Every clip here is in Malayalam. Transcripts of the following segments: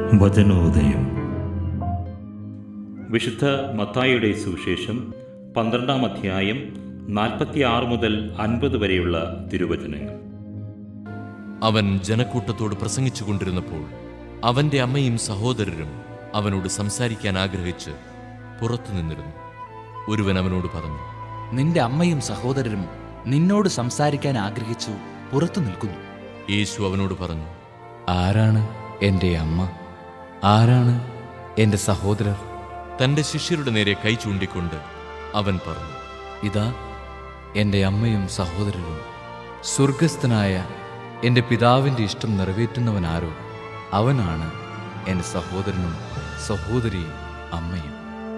വചനോദയം വിശുദ്ധ മത്തായിയുടെ സുവിശേഷം പന്ത്രണ്ടാം അധ്യായം നാൽപ്പത്തി ആറ് മുതൽ അൻപത് വരെയുള്ള തിരുവചനങ്ങൾ അവൻ ജനക്കൂട്ടത്തോട് പ്രസംഗിച്ചു കൊണ്ടിരുന്നപ്പോൾ അവന്റെ അമ്മയും സഹോദരരും അവനോട് സംസാരിക്കാൻ ആഗ്രഹിച്ച് പുറത്തു നിന്നിരുന്നു ഒരുവൻ അവനോട് പറഞ്ഞു നിന്റെ അമ്മയും സഹോദരരും നിന്നോട് സംസാരിക്കാൻ ആഗ്രഹിച്ചു പുറത്തു നിൽക്കുന്നു യേശു അവനോട് പറഞ്ഞു ആരാണ് എൻ്റെ അമ്മ ആരാണ് എൻ്റെ സഹോദരർ തന്റെ ശിഷ്യരുടെ നേരെ കൈ ചൂണ്ടിക്കൊണ്ട് അവൻ പറഞ്ഞു ഇതാ എൻ്റെ അമ്മയും സഹോദരരും സ്വർഗസ്ഥനായ എൻ്റെ പിതാവിൻ്റെ ഇഷ്ടം നിറവേറ്റുന്നവനാരോ അവനാണ് എൻ്റെ സഹോദരനും സഹോദരിയും അമ്മയും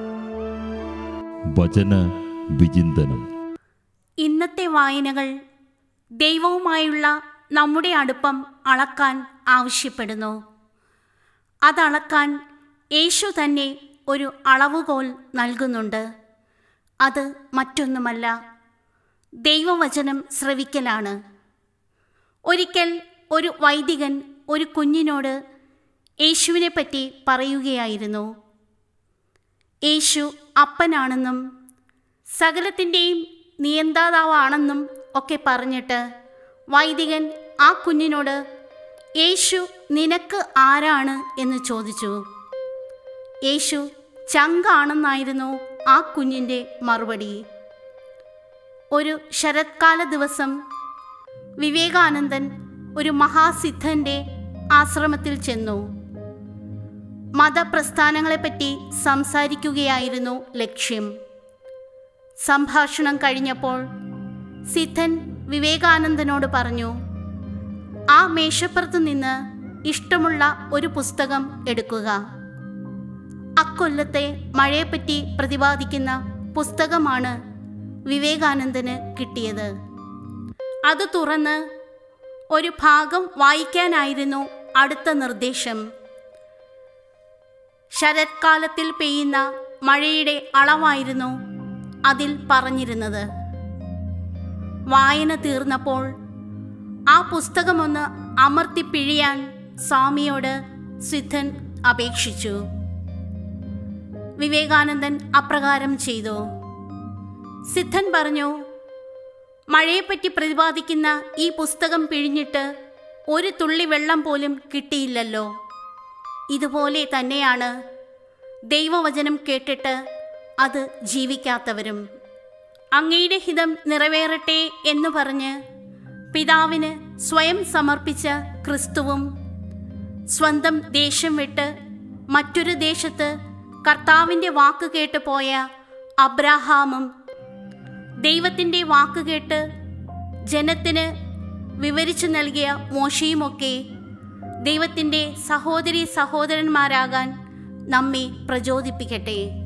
വചന വിചിന്തനം ഇന്നത്തെ വായനകൾ ദൈവവുമായുള്ള നമ്മുടെ അടുപ്പം അളക്കാൻ ആവശ്യപ്പെടുന്നു അതളക്കാൻ യേശു തന്നെ ഒരു അളവുകോൽ നൽകുന്നുണ്ട് അത് മറ്റൊന്നുമല്ല ദൈവവചനം ശ്രവിക്കലാണ് ഒരിക്കൽ ഒരു വൈദികൻ ഒരു കുഞ്ഞിനോട് യേശുവിനെ പറ്റി പറയുകയായിരുന്നു യേശു അപ്പനാണെന്നും സകലത്തിൻ്റെയും നിയന്താതാവാണെന്നും ഒക്കെ പറഞ്ഞിട്ട് വൈദികൻ ആ കുഞ്ഞിനോട് യേശു നിനക്ക് ആരാണ് എന്ന് ചോദിച്ചു യേശു ചങ്കാണെന്നായിരുന്നു ആ കുഞ്ഞിൻ്റെ മറുപടി ഒരു ശരത്കാല ദിവസം വിവേകാനന്ദൻ ഒരു മഹാസിദ്ധൻ്റെ ആശ്രമത്തിൽ ചെന്നു മതപ്രസ്ഥാനങ്ങളെപ്പറ്റി സംസാരിക്കുകയായിരുന്നു ലക്ഷ്യം സംഭാഷണം കഴിഞ്ഞപ്പോൾ സിദ്ധൻ വിവേകാനന്ദനോട് പറഞ്ഞു ആ മേശപ്പുറത്ത് നിന്ന് ഇഷ്ടമുള്ള ഒരു പുസ്തകം എടുക്കുക അക്കൊല്ലത്തെ മഴയെപ്പറ്റി പ്രതിപാദിക്കുന്ന പുസ്തകമാണ് വിവേകാനന്ദന് കിട്ടിയത് അത് തുറന്ന് ഒരു ഭാഗം വായിക്കാനായിരുന്നു അടുത്ത നിർദ്ദേശം ശരത്കാലത്തിൽ പെയ്യുന്ന മഴയുടെ അളവായിരുന്നു അതിൽ പറഞ്ഞിരുന്നത് വായന തീർന്നപ്പോൾ ആ പുസ്തകമൊന്ന് അമർത്തി പിഴിയാൻ സ്വാമിയോട് സിദ്ധൻ അപേക്ഷിച്ചു വിവേകാനന്ദൻ അപ്രകാരം ചെയ്തു സിദ്ധൻ പറഞ്ഞു മഴയെപ്പറ്റി പ്രതിപാദിക്കുന്ന ഈ പുസ്തകം പിഴിഞ്ഞിട്ട് ഒരു തുള്ളി വെള്ളം പോലും കിട്ടിയില്ലല്ലോ ഇതുപോലെ തന്നെയാണ് ദൈവവചനം കേട്ടിട്ട് അത് ജീവിക്കാത്തവരും അങ്ങയുടെ ഹിതം നിറവേറട്ടെ എന്ന് പറഞ്ഞ് പിതാവിന് സ്വയം സമർപ്പിച്ച ക്രിസ്തുവും സ്വന്തം ദേശം വിട്ട് മറ്റൊരു ദേശത്ത് കർത്താവിൻ്റെ വാക്ക് കേട്ട് പോയ അബ്രാഹാമും ദൈവത്തിൻ്റെ വാക്ക് കേട്ട് ജനത്തിന് വിവരിച്ചു നൽകിയ മോശയുമൊക്കെ ദൈവത്തിൻ്റെ സഹോദരി സഹോദരന്മാരാകാൻ നമ്മെ പ്രചോദിപ്പിക്കട്ടെ